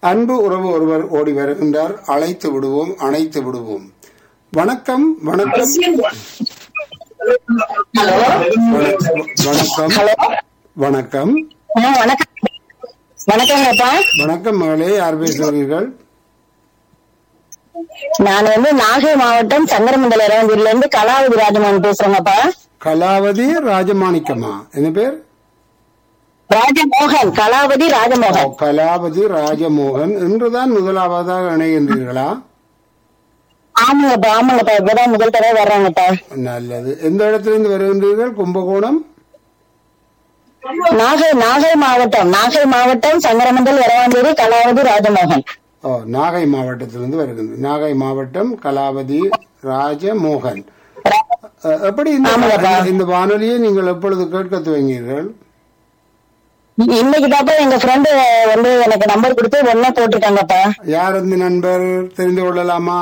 அன்பு உறவு ஒருவர் ஓடி வருகின்றார் அழைத்து விடுவோம் அணைத்து விடுவோம் வணக்கம் வணக்கம் வணக்கம் வணக்கம் ஹலோ வணக்கம் ஆ, வணக்கம் வணக்கங்கப்பா வணக்கம் மகளே யார் பேசுகிறீர்கள் நான் வந்து நாகை மாவட்டம் சங்கரமண்டல இருந்து இருந்து கலாவதி ராஜமோகன் பேசுறேங்கப்பா கலாவதி ராஜமாணிக்கமா என்ன பேர் ராஜமோகன் கலாவதி ஓ, ராஜமோகன் கலாவதி ராஜமோகன் இன்றுதான் முதலாவதாக இணைகின்றீர்களா ஆமாங்கப்பா ஆமாங்கப்பா இப்பதான் முதல் தடவை வர்றாங்கப்பா நல்லது எந்த இடத்திலிருந்து வருகின்றீர்கள் கும்பகோணம் நாகை நாகை மாவட்டம் நாகை மாவட்டம் சங்கரமண்டல் இரவாந்தேரி கலாவதி ராஜமோகன் ஓ நாகை மாவட்டத்திலிருந்து வருகின்ற நாகை மாவட்டம் கலாவதி ராஜமோகன் அஹ், எப்படி இந்த ஆமாங்கப்பா. இந்த வானொலியை நீங்கள் எப்பொழுது கேட்க துவங்கினீர்கள் இன்னைக்கு தாப்பா எங்க ஃப்ரெண்டு வந்து எனக்கு நம்பர் கொடுத்து ஒன்னா போட்டிருக்காங்கப்பா யார் இந்த நண்பர் தெரிந்து கொள்ளலாமா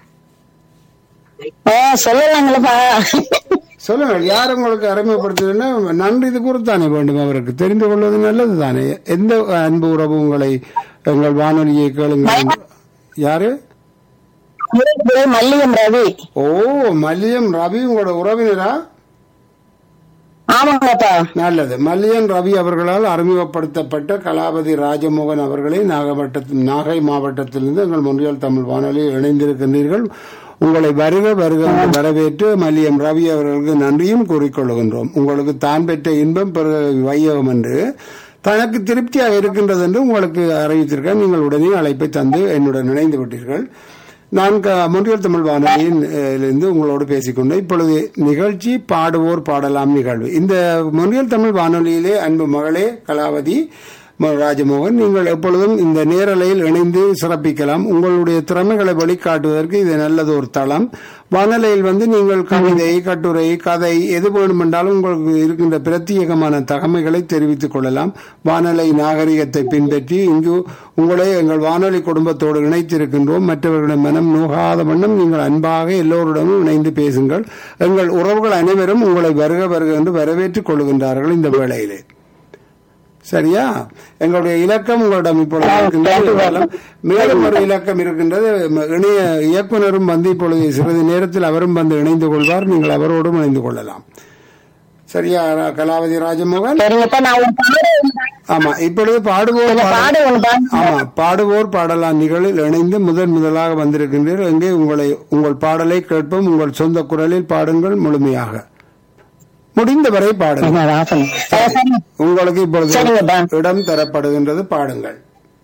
ஆ, சொல்லலாங்களப்பா சொல்லுங்கள் யார் உங்களுக்கு அறிமுகப்படுத்துதுன்னா நன்றி இது கூறத்தானே வேண்டும் அவருக்கு தெரிந்து கொள்வது நல்லது தானே எந்த அன்பு உறவு உங்களை எங்கள் வானொலியை கேளுங்கள் யாரு மல்லியம் ரவி ஓ மல்லியம் ரவி உங்களோட உறவினரா ஆமாங்கப்பா நல்லது மல்லியன் ரவி அவர்களால் அறிமுகப்படுத்தப்பட்ட கலாபதி ராஜமோகன் அவர்களை நாகப்பட்டத்தில் நாகை மாவட்டத்திலிருந்து எங்கள் முன்றியல் தமிழ் வானொலியில் இணைந்திருக்கின்றீர்கள் உங்களை வருக வருக என்று வரவேற்று மல்லியம் ரவி அவர்களுக்கு நன்றியும் கூறிக்கொள்கின்றோம் உங்களுக்கு தான் பெற்ற இன்பம் பெருக வையகம் என்று தனக்கு திருப்தியாக இருக்கின்றது என்று உங்களுக்கு அறிவித்திருக்கேன் நீங்கள் உடனே அழைப்பை தந்து என்னுடன் இணைந்து விட்டீர்கள் நான் க- முன்றியல் தமிழ் வானொலியின் அஹ், இருந்து உங்களோடு பேசிக்கொண்டு இப்பொழுது நிகழ்ச்சி பாடுவோர் பாடலாம் நிகழ்வு இந்த முன்றியல் தமிழ் வானொலியிலே அன்பு மகளே கலாவதி ம- ராஜமோகன் நீங்கள் எப்பொழுதும் இந்த நேரலையில் இணைந்து சிறப்பிக்கலாம் உங்களுடைய திறமைகளை வெளிக்காட்டுவதற்கு இது நல்லது ஒரு தளம் வானொலியில் வந்து நீங்கள் கவிதை கட்டுரை கதை எது வேண்டுமென்றாலும் உங்களுக்கு இருக்கின்ற பிரத்யேகமான தகமைகளை தெரிவித்துக் கொள்ளலாம் வானொலி நாகரிகத்தை பின்பற்றி இங்கு உங்களை எங்கள் வானொலி குடும்பத்தோடு இணைத்திருக்கின்றோம் மற்றவர்களின் மனம் நோகாத வண்ணம் நீங்கள் அன்பாக எல்லோருடனும் இணைந்து பேசுங்கள் எங்கள் உறவுகள் அனைவரும் உங்களை வருக வருக என்று வரவேற்றுக் கொள்கின்றார்கள் இந்த வேளையிலே சரியா எங்களுடைய இலக்கம் உங்களிடம் இப்பொழுது இருக்கின்றது மேலும் ஒரு இலக்கம் இருக்கின்றது ம- இணைய இயக்குனரும் வந்து இப்பொழுது சிறிது நேரத்தில் அவரும் வந்து இணைந்து கொள்வார் நீங்கள் அவரோடும் இணைந்து கொள்ளலாம் சரியா ரா- கலாவதி ராஜமோகன் சரிங்கப்பா நான் ஒரு பாடு ஆமா இப்பொழுது பாடுவோர் ஒரு பாடல் பாடு ஒண்ணு பாடு ஆமா பாடுவோர் பாடலாம் நிகழில் இணைந்து முதன் முதலாக வந்திருக்கின்றீர்கள் எங்கே உங்களை உங்கள் பாடலை கேட்போம் உங்கள் சொந்த குரலில் பாடுங்கள் முழுமையாக முடிந்தவரை பாடுங்கள் ராசன் சரி உங்களுக்கு இப்பொழுது சரிங்கப்பா. இடம் தரப்படுகின்றது பாடுங்கள்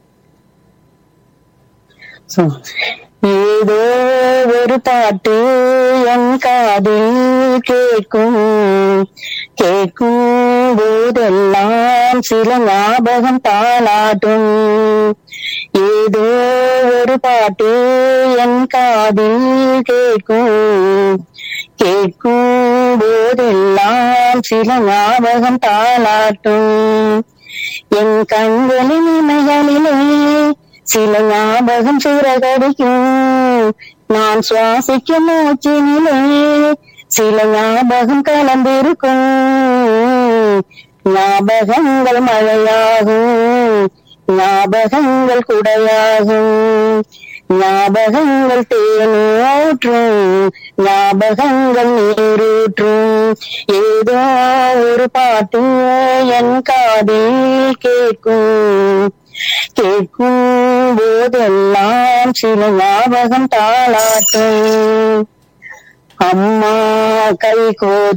ஏதோ ஒரு பாட்டு என் காதில் கேட்கும் கேட்கும் போதெல்லாம் சில ஞாபகம் தாளாட்டும் ஏதோ ஒரு பாட்டு என் காதில் கேட்கும் கேட்கும் போதெல்லாம் சில ஞாபகம் தாளாட்டும் என் கண்களின் இமைகளிலே சில ஞாபகம் சிறகடிக்கும் நான் சுவாசிக்கும் மூச்சினிலே சில ஞாபகம் கலந்திருக்கும் ஞாபகங்கள் மழையாகும் ஞாபகங்கள் குடையாகும் ஞாபகங்கள் தேனூற்றும் ஞாபகங்கள் நீரூற்றும் ஏதோ ஒரு பாட்டு என் காதில் கேட்கும் கேட்கும் போதெல்லாம் சில ஞாபகம் தாளாட்டும் அம்மா கை கோத்து